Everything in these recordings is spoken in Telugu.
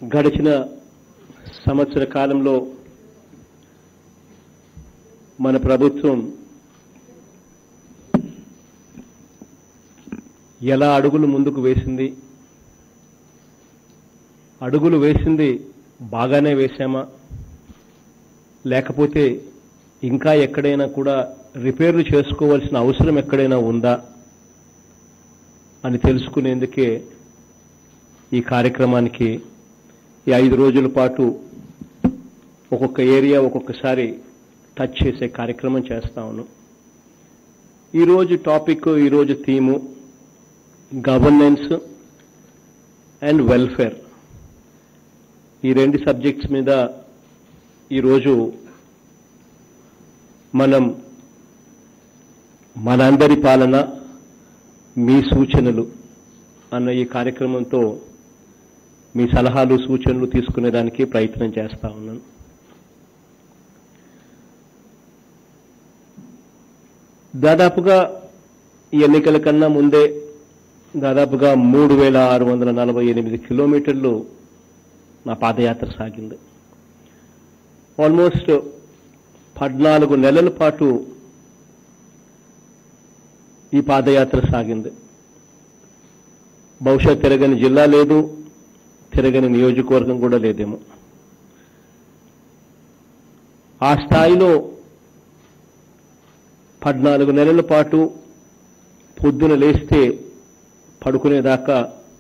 గడిచిన సంవత్సర కాలంలో మన ప్రభుత్వం ఎలా అడుగులు ముందుకు వేసింది అడుగులు వేసింది బాగానే వేశామా లేకపోతే ఇంకా ఎక్కడైనా కూడా రిపేర్లు చేసుకోవాల్సిన అవసరం ఎక్కడైనా ఉందా అని తెలుసుకునేందుకే ఈ కార్యక్రమానికి ఈ ఐదు రోజుల పాటు ఒక్కొక్క ఏరియా ఒక్కొక్కసారి టచ్ చేసే కార్యక్రమం చేస్తా ఉన్నాం ఈరోజు టాపిక్ ఈరోజు థీము గవర్నెన్స్ అండ్ వెల్ఫేర్ ఈ రెండు సబ్జెక్ట్స్ మీద ఈరోజు మనం మనందరి పాలన మీ సూచనలు అన్న ఈ కార్యక్రమంతో మీ సలహాలు సూచనలు తీసుకునేదానికి ప్రయత్నం చేస్తా ఉన్నాను దాదాపుగా ఈ ఎన్నికల కన్నా ముందే దాదాపుగా మూడు వేల ఆరు వందల నలభై ఎనిమిది కిలోమీటర్లు నా పాదయాత్ర సాగింది ఆల్మోస్ట్ పద్నాలుగు నెలల పాటు ఈ పాదయాత్ర సాగింది బహుశా తిరగని జిల్లా లేదు తిరగని నియోజకవర్గం కూడా లేదేమో ఆ స్థాయిలో పద్నాలుగు నెలల పాటు పొద్దున లేస్తే పడుకునేదాకా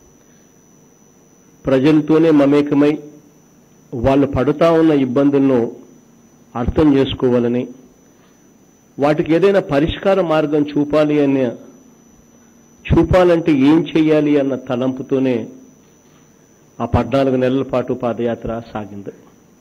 ప్రజలతోనే మమేకమై వాళ్ళు పడుతా ఉన్న ఇబ్బందులను అర్థం చేసుకోవాలని వాటికి ఏదైనా పరిష్కార మార్గం చూపాలి అనే చూపాలంటే ఏం చేయాలి అన్న తలంపుతోనే ఆ పద్నాలుగు నెలల పాటు పాదయాత్ర సాగింది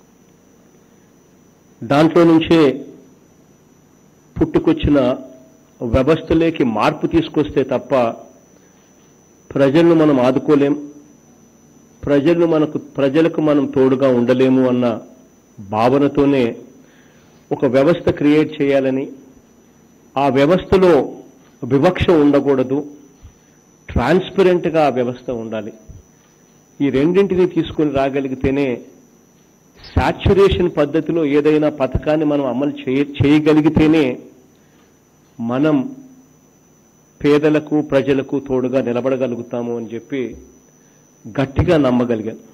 దాంట్లో నుంచే పుట్టుకొచ్చిన వ్యవస్థలోకి మార్పు తీసుకొస్తే తప్ప ప్రజలను మనం ఆదుకోలేం ప్రజలను మనకు ప్రజలకు మనం తోడుగా ఉండలేము అన్న భావనతోనే ఒక వ్యవస్థ క్రియేట్ చేయాలని ఆ వ్యవస్థలో వివక్ష ఉండకూడదు ట్రాన్స్పరెంట్గా ఆ వ్యవస్థ ఉండాలి ఈ రెండింటిని తీసుకొని రాగలిగితేనే సాచ్యురేషన్ పద్ధతిలో ఏదైనా పథకాన్ని మనం అమలు చేయ చేయగలిగితేనే మనం పేదలకు ప్రజలకు తోడుగా నిలబడగలుగుతాము అని చెప్పి గట్టిగా నమ్మగలిగాను